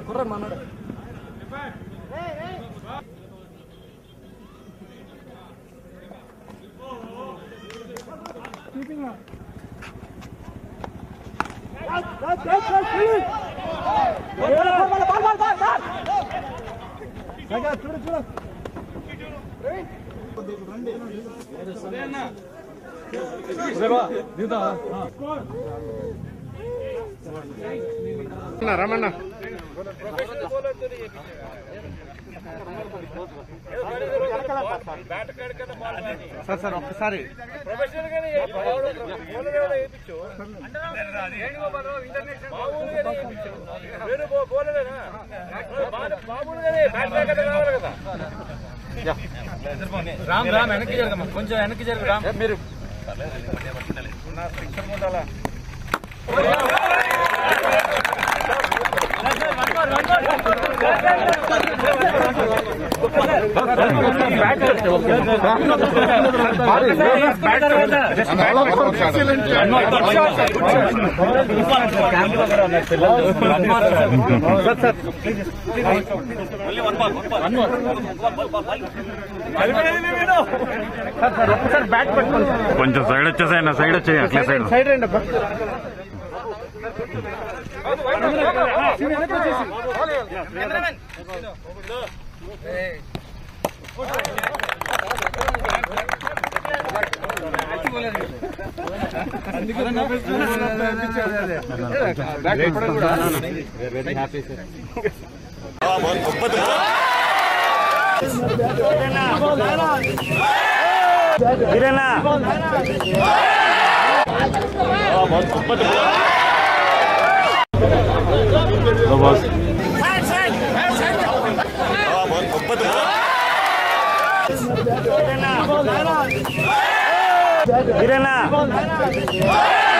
కుర్ర మనోడు చూడు చూడు రమణ సార్ సార్ ఒక్కసారి రామ్ రామ్ వెనక్కి జరగమ్మా కొంచెం వెనక్కి జరుగు రామ్ మీరు సార్ సార్ ఒక్కసారి బ్యాట్ పట్టుకోండి కొంచెం సైడ్ వచ్చేసాయి సైడ్ వచ్చేయి అట్లే సైడ్ సైడ్ రండి అబ్బా. గిరేనా